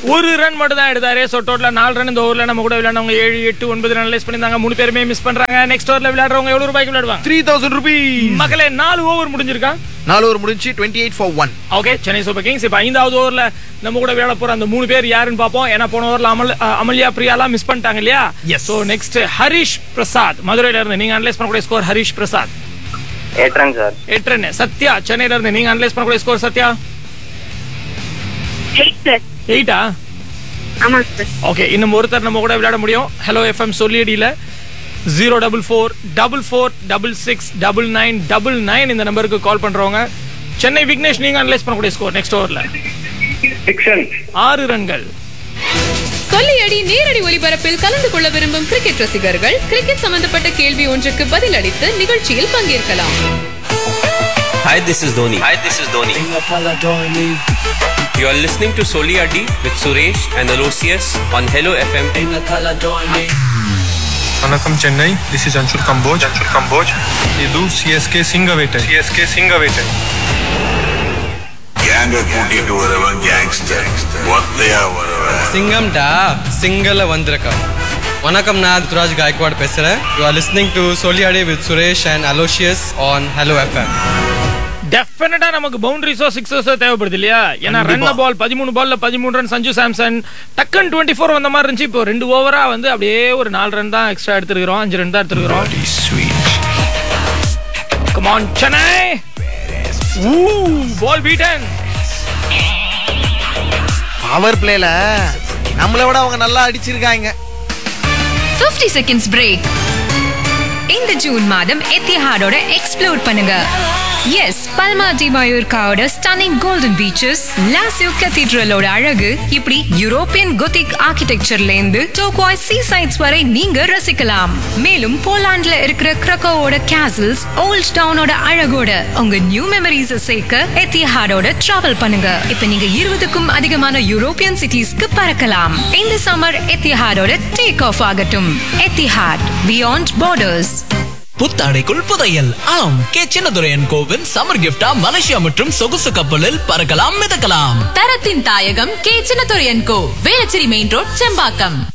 ஒரு ரன் மட்டும் தான் எடுத்தாரு ஸோ டோட்டலா நாலு ரன் இந்த ஓவர்ல நம்ம கூட விளையாடுறவங்க ஏழு எட்டு ஒன்பது ரன் ரிலீஸ் பண்ணியிருந்தாங்க மூணு பேருமே மிஸ் பண்றாங்க நெக்ஸ்ட் ஓவர்ல விளையாடுறவங்க எவ்வளவு ரூபாய்க்கு விளையாடுவாங்க த்ரீ தௌசண்ட் ருபீஸ் மக்களே நாலு ஓவர் முடிஞ்சிருக்கா நாலு ஓவர் முடிஞ்சு twenty eight for one okay Chennai super kings இப்போ ஐந்தாவது ஓவர்ல நம்ம கூட விளையாட போற அந்த மூணு பேர் யாருன்னு பார்ப்போம் ஏன்னா போன ஓவர்ல அமல் அஹ், அமல்யா பிரியாலாம் மிஸ் பண்ணிட்டாங்க இல்லையா Yes. So next Harish Prasad மதுரையில இருந்து நீங்க அனலைஸ் பண்ணக்கூடிய ஸ்கோர் ஹரிஷ் பிரசாத் ஏற்றன் சார் எட்டு ரன் சத்யா சென்னையில இருந்து நீங்க அனலைஸ் பண்ணக்கூடிய ஸ்கோர் சத்யா எயிட் சார் எயிட்டா ஆமாங்க சார் ஓகே இன்னும் ஒருத்தர் நம்ம கூட விளையாட முடியும் ஹலோ எஃப்எம் சொல்லியடியில் zero double four double four double six double nine double nine இந்த நம்பருக்கு கால் பண்றவங்க சென்னை விக்னேஷ் நீங்க அனலைஸ் பண்ணக்கூடிய ஸ்கோர் நெக்ஸ்ட் ஓவர்ல சிக்ஸன் ஆறு ரன்கள் சொல்லியடி நேரடி ஒலிபரப்பில் கலந்து கொள்ள விரும்பும் கிரிக்கெட் ரசிகர்கள் கிரிக்கெட் சம்பந்தப்பட்ட கேள்வி ஒன்றுக்கு பதில் அளித்து நிகழ்ச்சியில் பங்கேற்கலாம் Hi, this is Dhoni. Hi, this is Dhoni. You are listening to Soli Adi with Suresh and Aloysius on Hello FM. Vanakkam Chennai, this is Anshul Kamboj. Anshul Kamboj. ಇದು C S K ಸಿಂಗವೇಟೆ C S K ಸಿಂಗವೇಟೆ கேங்க கூட்டிட்டு வரவன் gangster ஒத்தையா வரவன் சிங்கம்டா சிங்கல்ல வந்திருக்கா வணக்கம் நான் ருத்துராஜ் காய்க்வாட் பேசுறேன் யூ ஆர் லிஸ்னிங் டு சோலியாடே with Suresh and Aloysius on hello FM டெஃபினட்டா நமக்கு பவுண்டரிஸோ சிக்ஸஸோ தேவைப்படுது இல்லையா ஏன்னா ரன் பால் பதிமூணு பால்ல பதிமூணு ரன் சஞ்சு சாம்சன் டக்குன்னு டுவெண்ட்டி ஃபோர் வந்த மாதிரி இருந்துச்சு இப்போ ரெண்டு ஓவரா வந்து அப்படியே ஒரு நாலு ரன் தான் எக்ஸ்ட்ரா எடுத்துருக்கிறோம் அஞ்சு ரன் தான் எடுத்துருக்கிறோம் come on Chennai ball beaten power பிளேல நம்மளை விட அவங்க நல்லா அடிச்சிருக்காங்க 50 செகண்ட்ஸ் பிரேக் இந்த ஜூன் மாதம் எத்திஹாடோட எக்ஸ்ப்ளோர் பண்ணுங்க எஸ் பல்மா டி மயூர்காவோட ஸ்டன்னிங் கோல்டன் பீச்சஸ் லாசியோ கத்தீட்ரலோட அழகு இப்படி யூரோப்பியன் கொத்திக் ஆர்கிடெக்சர்ல இருந்து டோக்வாய் சீ சைட்ஸ் வரை நீங்க ரசிக்கலாம் மேலும் போலாண்ட்ல இருக்கிற கிரக்கோவோட கேசல்ஸ் ஓல்ட் டவுனோட அழகோட உங்க நியூ மெமரிஸ் சேர்க்க எத்திஹாடோட டிராவல் பண்ணுங்க இப்ப நீங்க இருபதுக்கும் அதிகமான யூரோப்பியன் சிட்டிஸ்க்கு பறக்கலாம் இந்த சம்மர் எத்திஹாடோட டேக் ஆஃப் ஆகட்டும் எத்திஹாட் பியாண்ட் பார்டர்ஸ் புத்தாடைக்குள் புதையல் ஆம் கே சின்னதுரையன் கோவின் சம்மர் கிஃப்டா மலேசியா மற்றும் சொகுசு கப்பலில் பறக்கலாம் மிதக்கலாம் தரத்தின் தாயகம் K Chinnathuraiyan co Velachery main road Sembakkam